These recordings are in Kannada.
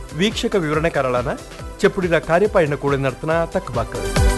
ವೀಕ್ಷಕ ವಿವರಣೆಕಾರಳಾನ ಚೆಪ್ಪುಡಿರ ಕಾರ್ಯಪಾಯನ ಕೂಡ ನರ್ತನ ತಕ್ಕಬಾಕ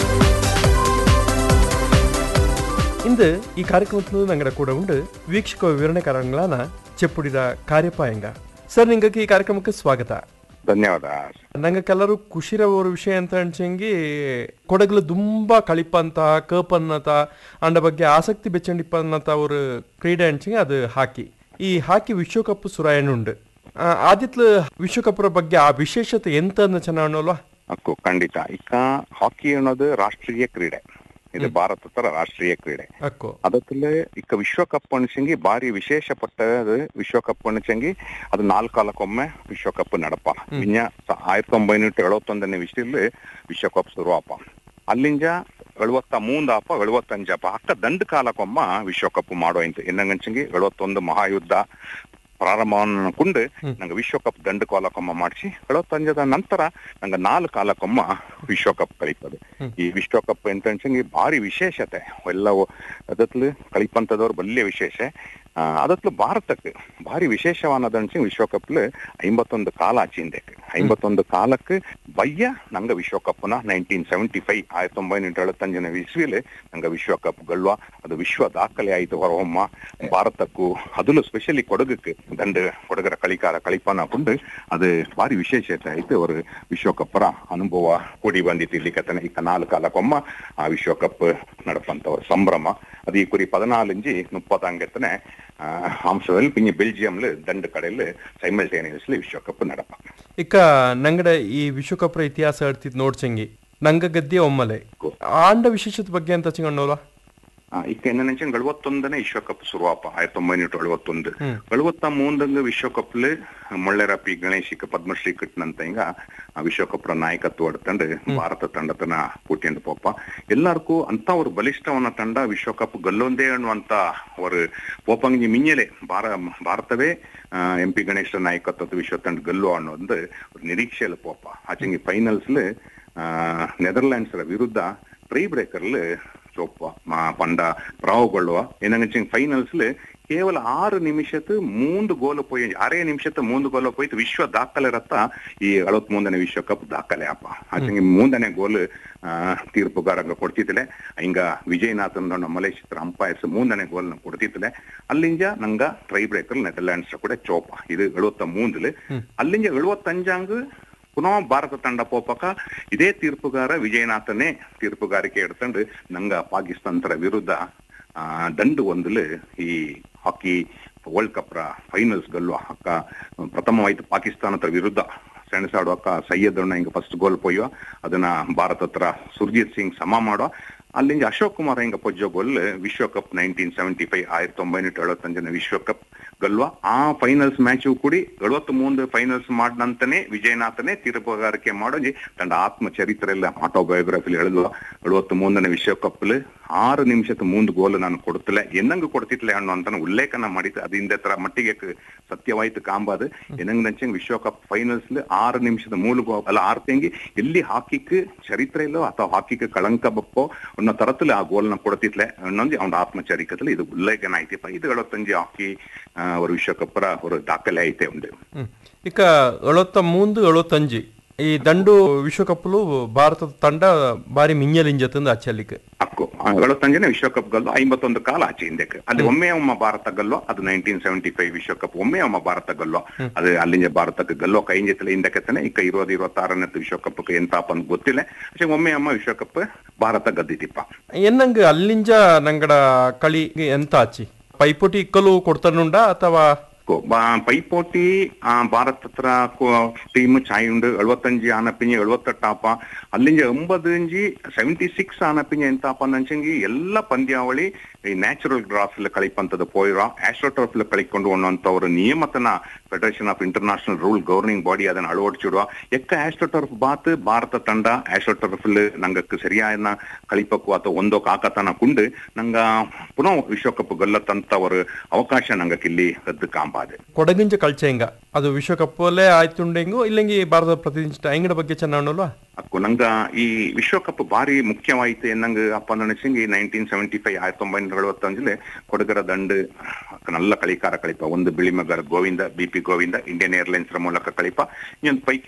ಇಂದು ಈ ಕಾರ್ಯಕ್ರಮத்தில் ನಂಗಡ ಕೂಡ ಉಂಡು ವೀಕ್ಷಕ ವಿವರಣೆಕಾರಗಳಾನ ಚೆಪ್ಪುಡಿರ ಕಾರ್ಯಪಾಯಂಗ ಸರ್ ನಿಂಗಕ್ಕೆ ಈ ಕಾರ್ಯಕ್ರಮಕ್ಕೆ ಸ್ವಾಗತ ಧನ್ಯವಾದ ನಂಗಕ್ಕೆಲ್ಲರೂ ಖುಷಿರ ಒಂದು ವಿಷಯ ಅಂತ ಅನ್ಸಂಗಿ ಕೊಡಗಲು ತುಂಬಾ ಕಳಿಪಂತ ಕಪನ್ನತ ಅಂಡ ಬಗ್ಗೆ ಆಸಕ್ತಿ ಬೆಚ್ಚಂಡಿಪ್ಪನ್ನತ ஒரு ಕ್ರೀಡೆ ಅನ್ಸಂಗಿ ಅದು ಹಾಕಿ ಈ ಹಾಕಿ ವಿಶ್ವಕಪ್ ಸುರಾಯಣುಂಡು ಆದಿತ್ಲು ವಿಶ್ವಕಪ್ರ ಬಗ್ಗೆ ಆ ವಿಶೇಷತೆ ಎಂತ ಅಂದ ಚೆನ್ನಾಗಲ್ವಾ ಅಕ್ಕು ಖಂಡಿತ ಇಕ್ಕ ಹಾಕಿ ಅನ್ನೋದು ರಾಷ್ಟ್ರೀಯ ಕ್ರೀಡೆ ಇದು ಭಾರತದ ರಾಷ್ಟ್ರೀಯ ಕ್ರೀಡೆ ಅಕ್ಕೋ ಅದத்துல ಇಕ್ಕ ವಿಶ್ವಕಪ್ ಅನ್ಸಂಗಿ ಬಾರಿ ವಿಶೇಷ ಪಟ್ಟದು ವಿಶ್ವಕಪ್ ಅನ್ಸಂಗಿ ಅದು ನಾಲ್ಕು ಕಾಲಕ್ಕೊಮ್ಮೆ ವಿಶ್ವಕಪ್ ನಡಪ ಇನ್ನ ಆயிரத்தி ಒಂಬೈನೂರ ಎಳವತ್ತೊಂದನೇ ವಿಶ್ವದಲ್ಲಿ ವಿಶ್ವಕಪ್ ಶುರುವಾಪ ಅಲ್ಲಿಂದ ಎಳುವತ್ತ ಮೂಂದಾಪ ಎಳುವತ್ತಂಜಪ್ಪ ಅಕ್ಕ ದಂಡ ಕಾಲಕ್ಕೊಮ್ಮ ವಿಶ್ವಕಪ್ ಮಾಡೋ ಇಂತ ಎನ್ನಂಗಂಚಂಗಿ ಎಳುವತ್ತೊಂದು ಮಹಾಯುದ್ಧ ಪ್ರಾರಂಭವನ್ನು ಕೊಂಡು ನಂಗೆ ವಿಶ್ವಕಪ್ ದಂಡ ಕಾಲಕ್ಕೊಮ್ಮ ಮಾಡಿಸಿ ಎಳುವತ್ತಂಜದ ನಂತರ ನಂಗೆ ನಾಲ್ಕು ಕಾಲಕ್ಕೊಮ್ಮ ವಿಶ್ವಕಪ್ ಕಲಿತದೆ ಈ ವಿಶ್ವಕಪ್ ಎಂತ ಅನ್ಸಂಗಿ ಭಾರಿ ವಿಶೇಷತೆ ಎಲ್ಲವೂ ಅದತ್ಲು ಕಲಿಪಂತದವ್ರು ಬಲ್ಯ ವಿಶೇಷ ಆ, ಅದತ್ಲು ಭಾರತಕ್ಕೆ ಭಾರಿ ವಿಶೇಷವಾನದ ಅನ್ಸಂಗಿ ವಿಶ್ವಕಪ್ಲು ಐಂಬತ್ತೊಂದು ಕಾಲ ಆಚಿಂದಕ್ಕೆ ಐಂಬತ್ತೊಂದು ಕಾಲಕ್ಕೆ ಬಯ್ಯ ನಂಗೆ ವಿಶ್ವಕಪ್ನ ನೈನ್ಟೀನ್ ಸೆವೆಂಟಿ ಫೈವ್ ಆயிரத்தி ಒಂಬೈನೂರ ಎಳುತ್ತಂಜನೇ ಇಸ್ವಿಲಿ ನಂಗೆ ವಿಶ್ವಕಪ್ ಗಲ್ವ ಅದು ವಿಶ್ವ ದಾಖಲೆ ಆಯ್ತು ಹೊರಹೊಮ್ಮ ಭಾರತಕ್ಕೂ ಅದಲು ಸ್ಪೆಷಲಿ ಕೊಡಗಕ್ಕೆ ದಂಡ ಕೊಡಗರ ಕಳಿಕಾರ ಕಳಿಪನ ಕೊಂಡು ಅದು ಭಾರಿ ವಿಶೇಷತೆ ಆಯ್ತು ಅವರು ವಿಶ್ವಕಪ್ಪರ ಅನುಭವ ಕೂಡಿ ಬಂದಿತ್ತು ಇಲ್ಲಿ ಕತನೆ ಈಗ ನಾಲ್ಕು ಕಾಲಕ್ಕೊಮ್ಮ ಆ ವಿಶ್ವಕಪ್ ನಡಪಂತವ್ರ ಸಂಭ್ರಮ ಅದು ಈ ಕುರಿ ಪದನಾಲಂಜಿ ಮುಪ್ಪತ್ತಂಗೆತ್ತನೆ ಅಂಶದಲ್ಲಿ ಪಿಂಜಿ ಬೆಲ್ಜಿಯಂಲು ದಂಡ ಕಡೆಯಲ್ಲಿ ಸೈಮಲ್ಟೇನಿಯಸ್ಲಿ ವಿಶ್ವಕಪ್ ನಡಪ ಇಕ್ಕ ನಂಗಡ ಈ ವಿಶ್ವಕಪ್ರ ಇತಿಹಾಸ ಹೇಳ್ತಿದ್ ನೋಡ್ಸಂಗಿ ನಂಗ ಗದ್ದೆ ಒಮ್ಮಲೆ ಆಂಡ ವಿಶೇಷತೆ ಬಗ್ಗೆ ಅಂತ ಚಿಂಗಣ್ಣಲ್ವಾ ಆ, ಇಕ್ಕ ಎನ್ನಂಚೆ ಎಳುವತ್ತೊಂದನೇ ವಿಶ್ವಕಪ್ ಶುರುವಾಪ ಆயிரத்தி ಒಂಬೈನೂರ ಎಳುವತ್ತೊಂದು ಎಳುವತ್ತ ಮೂಂದಂಗ ವಿಶ್ವಕಪ್ಲು ಮೊಳ್ಳೆರ ಪಿ ಗಣೇಶಿಕ ಪದ್ಮಶ್ರೀ ಕಿಟ್ನಂತ ಹಿಂಗ ಆ ವಿಶ್ವಕಪ್ರ ನಾಯಕತ್ವ ಹೊಡ್ತಂಡು ಭಾರತ ತಂಡತನ ಪೂಟಿಂಡು ಪೋಪ ಎಲ್ಲಾರ್ಗೂ ಅಂತ ஒரு ಬಲಿಷ್ಠವನ್ನ ತಂಡ ವಿಶ್ವಕಪ್ ಗಲ್ಲೊಂದೇ ಅನ್ನುವಂತ ஒரு ಪೋಪಂಗಿ ಮಿಂಜಲೆ ಭಾರ ಭಾರತವೇ ಎಂ ಪಿ ಗಣೇಶ ನಾಯಕತ್ವದ ವಿಶ್ವ ತಂಡ ಗಲ್ಲು ಅನ್ನೋದು ஒரு ನಿರೀಕ್ಷೆಯಲ್ಲಿ ಪೋಪ ಆಚೆಂಗಿ ಫೈನಲ್ಸ್ಲು ನೆದರ್ಲ್ಯಾಂಡ್ಸ್ ವಿರುದ್ಧ ಟ್ರೈ ಬ್ರೇಕರ್ಲು ಚೊಪ್ಪ ಮಾ ಪಂಡ ಪ್ರಾವುಗೊಳ್ಳುವ ಏನಂಗ ಫೈನಲ್ಸ್ಲು ಕೇವಲ ಆರು ನಿಮಿಷತ್ತು ಮೂಂದು ಗೋಲು ಪೋಯಿ ಆರೇ ನಿಮಿಷತ್ತು ಮೂಂದು ಗೋಲು ಪೋಯ್ತು ವಿಶ್ವ ದಾಖಲೆ ರತ್ತ ಈ ಅಳವತ್ ಮೂಂದನೇ ವಿಶ್ವಕಪ್ ದಾಖಲೆ ಅಪ್ಪ ಆಚೆಂಗಿ ಮೂಂದನೇ ಗೋಲ್ ತೀರ್ಪುಗಾರಂಗ ಕೊಡ್ತಿತ್ತಲೆ ಹಿಂಗ ವಿಜಯನಾಥನ್ ದೊಡ್ಡ ಮಲೇಶಿಯರ ಅಂಪೈರ್ಸ್ ಮೂಂದನೇ ಗೋಲ್ ಕೊಡ್ತಿತ್ತಲೆ ಅಲ್ಲಿಂದ ನಂಗ ಟ್ರೈ ಬ್ರೇಕರ್ ನೆದರ್ಲ್ಯಾಂಡ್ಸ್ ಕೂಡ ಚೋಪ ಇದು ಎಳುವತ್ತ ಮೂಂದಲು ಅಲ್ಲಿಂದ ಎಳುವತ್ತಂಜಾಂಗ್ ಪುನಃ ಭಾರತ ತಂಡ ಪೋಪಕ ಇದೇ ತೀರ್ಪುಗಾರ ವಿಜಯನಾಥನೇ ತೀರ್ಪುಗಾರಿಕೆ ಎಡ್ತಂಡು ನಂಗ ಪಾಕಿಸ್ತಾನರ ವಿರುದ್ಧ ಆ ದಂಡು ಒಂದಲು ಈ ಹಾಕಿ ವರ್ಲ್ಡ್ ಕಪ್ ರ ಫೈನಲ್ಸ್ ಗಲ್ಲು ಅಕ್ಕ ಪ್ರಥಮವಾಯ್ತು ಪಾಕಿಸ್ತಾನದ ವಿರುದ್ಧ ಸೆಣಸಾಡುವಕ್ಕ ಸೈಯದ್ ಅಣ್ಣ ಹಿಂಗ ಫಸ್ಟ್ ಗೋಲ್ ಪೊಯ್ಯೋ ಅದನ್ನ ಭಾರತ ಹತ್ರ ಸುರ್ಜಿತ್ ಸಿಂಗ್ ಸಮ ಮಾಡೋ ಅಲ್ಲಿಂದ ಅಶೋಕ್ ಕುಮಾರ್ ಹಿಂಗ ಪೊಜ್ಜೋ ಗೋಲ್ ವಿಶ್ವಕಪ್ ನೈನ್ಟೀನ್ ಸೆವೆಂಟಿ ಫೈವ್ ಆயிரத்தி ಒಂಬೈನೂರ ಎಳುವತ್ತಂಜನೇ ವಿಶ್ವಕಪ್ ಗಲ್ವಾ ಆ ಫೈನಲ್ಸ್ ಮ್ಯಾಚ್ ಕೂಡಿ ಎಳುವತ್ತು ಮೂಂದು ಫೈನಲ್ಸ್ ಮಾಡಿದಂತನೇ ವಿಜಯನಾಥನೇ ತೀರ್ಪುಗಾರಿಕೆ ಮಾಡೋಜಿ ತಂಡ ಆತ್ಮ ಚರಿತ್ರೆಲ್ಲ ಆಟೋಬಯೋಗ್ರಫಿಲಿ ಹೇಳಿದ್ವ ಎಳುವತ್ತು ಮೂಂದನೇ ವಿಶ್ವಕಪ್ ಆರು ನಿಮಿಷದ ಮುಂದ್ ಗೋಲ್ ನಾನು ಕೊಡ್ತಿಲ್ಲ ಎನ್ನಂಗ್ ಕೊಡ್ತಿತ್ಲೆ ಅನ್ನೋ ಅಂತ ಉಲ್ಲೇಖನ ಮಾಡಿತ್ತು ಅದು ಹಿಂದೆ ತರ ಮಟ್ಟಿಗೆ ಕ- ಸತ್ಯವಾಯ್ತು ಕಾಂಬಾದು ಎನ್ನಂಗ್ ನಂಚಂಗ್ ವಿಶ್ವಕಪ್ ಫೈನಲ್ಸ್ ಆರು ನಿಮಿಷದ ಮೂಲ ಗೋ ಅಲ್ಲ ಆರು ತೆಂಗಿ ಎಲ್ಲಿ ಹಾಕಿಕ್ ಚರಿತ್ರೆ ಇಲ್ಲೋ ಅಥವಾ ಹಾಕಿಕ್ ಕಳಂಕ ಬಪ್ಪೋ ಅನ್ನೋ ತರத்துல ಆ ಗೋಲ್ನ ಕೊಡ್ತಿತ್ಲೆ ಅನ್ನೊಂದು ಅವನ ಆತ್ಮಚರಿಕದಲ್ಲಿ ಇದು ಉಲ್ಲೇಖನ ಆಯ್ತಿಪ್ಪ ಇದು ಎಳುವತ್ತಂಜಿ ಹಾಕಿ ಆ, ஒரு ವಿಶ್ವಕಪ್ಪರ ஒரு ದಾಖಲೆ ಐತೆ ಉಂಡು ಹ್ಮ್. ಇಕ್ಕ ಎಳುವತ್ತ ಮೂಂದು ಎಳುವತ್ತಂಜಿ ಈ ದಂಡು ವಿಶ್ವಕಪ್ಲು ಭಾರತದ ತಂಡ ಬಾರಿ ಮಿಂಜಲಿಂಜತಂದು ಅಚ್ಚಲಿಕ್ಕೆ ಅಕ್ಕು ಎಳುವತ್ತಂಜನೇ ವಿಶ್ವಕಪ್ ಗಲ್ಲು ಐಂಬತ್ತೊಂದು ಕಾಲ ಆಚೆ ಹಿಂದಕ್ಕೆ ಅಲ್ಲಿ ಒಮ್ಮೆ ಒಮ್ಮ ಭಾರತ ಗಲ್ಲೋ ಅದು ನೈನ್ಟೀನ್ ಸೆವೆಂಟಿ ಫೈವ್ ವಿಶ್ವಕಪ್ ಒಮ್ಮೆ ಒಮ್ಮ ಭಾರತ ಗಲ್ಲೋ ಅದು ಅಲ್ಲಿಂದ ಭಾರತಕ್ಕೆ ಗಲ್ಲೋ ಕೈ ಜೊತೆ ಹಿಂದಕ್ಕೆತ್ತಾನೆ ಇಕ್ಕ ಇರೋದು ಇರುವತ್ತಾರನೇ ವಿಶ್ವಕಪ್ ಎಂತಾಪ ಅಂತ ಗೊತ್ತಿಲ್ಲ പക്ഷെ ಒಮ್ಮೆ ಒಮ್ಮ ವಿಶ್ವಕಪ್ ಭಾರತ ಗದ್ದಿತಿಪ್ಪ ಎನ್ನಂಗ ಅಲ್ಲಿಂಜ ನಂಗಡ ಕಳಿ ಎಂತ ಆಚಿ ಪೈಪೋಟಿ ಇಕ್ಕಲು ಕೊಡ್ತಾನುಂಡ ಅಥವಾ ಕೋ- ಬಾ- ಪೈಪೋಟಿ ಆ, ಭಾರತ ಹತ್ರ ಟೀಮ್ ಚಾಯ್ ಉಂಡು ಎಳುವತ್ತಂಜಿ ಆನಪಿಂಜಿ ಎಳುವತ್ತೆಟ್ಟಾಪ ಅಲ್ಲಿಂಜ ಎಂಬದಿಂಜಿ ಸೆವೆಂಟಿ ಸಿಕ್ಸ್ ಆನಪಿಂಜ ಎಂತಾಪ ನಂಚಂಗಿ ಎಲ್ಲ ಪಂದ್ಯಾವಳಿ ಈ ನ್ಯಾಚುರಲ್ ಗ್ರಾಸ್ ಕಳಿಪಂತದ ಪೋಯ್ರ ಆಸ್ಟ್ರೋಟರ್ಫ್ ಕಳಿಕೊಂಡು ಅನ್ನುವಂಥವ್ರ ನಿಯಮತನ federation of international rule governing body ಅದನ್ನ ಅಳವಡಿಸಿಡುವ ಎಕ್ಕ ಆಸ್ಟ್ರೋಟರ್ಫ್ ಬಾತ್ ಭಾರತ ತಂಡ ಆಸ್ಟ್ರೋಟರ್ಫ್ ನಂಗಕ್ಕೆ ಸರಿಯಾದ ಕಳಿಪಕ್ಕು ಅಥವಾ ಒಂದೋ ಕಾಕತನ ಕುಂಡು ನಂಗ ಪುನಃ ವಿಶ್ವಕಪ್ ಗಲ್ಲತ್ತಂತ ஒரு ಅವಕಾಶ ನಂಗಕ್ಕೆ ಇಲ್ಲಿ ರದ್ದು ಕಾಂಬಾದೆ ಕೊಡಗಿಂಜ ಕಳ್ಚೆ ಹಿಂಗ ಅದು ವಿಶ್ವಕಪ್ಪಲ್ಲೇ ಆಯ್ತುಂಡೆಂಗು ಇಲ್ಲಂಗಿ ಭಾರತ ಪ್ರತಿನಿಧಿಸಿದ ಅಂಗಡ ಬಗ್ಗೆ ಚೆನ್ನಾಗಲ್ವಾ ಅಕ್ಕು ನಂಗ ಈ ವಿಶ್ವಕಪ್ ಬಾರಿ ಮುಖ್ಯವಾಯಿತು ಎನ್ನಂಗ ಅಪ್ಪ ನನಸಂಗಿ ನೈನ್ಟೀನ್ ಸೆವೆಂಟಿ ಫೈವ್ ಆயிரத்தி ಒಂಬೈನೂರ ಎಳುವತ್ತಂಜಲೆ ಕೊಡಗರ ದಂಡು ನಲ್ಲ ಕಳಿಕಾರ ಕಳಿಪ ಒಂದು ಬಿಳಿಮಗರ Govinda B P Govinda Indian airlines ಮೂಲಕ ಕಳಿಪ ಇನ್ನೊಂದು ಪೈಕಿ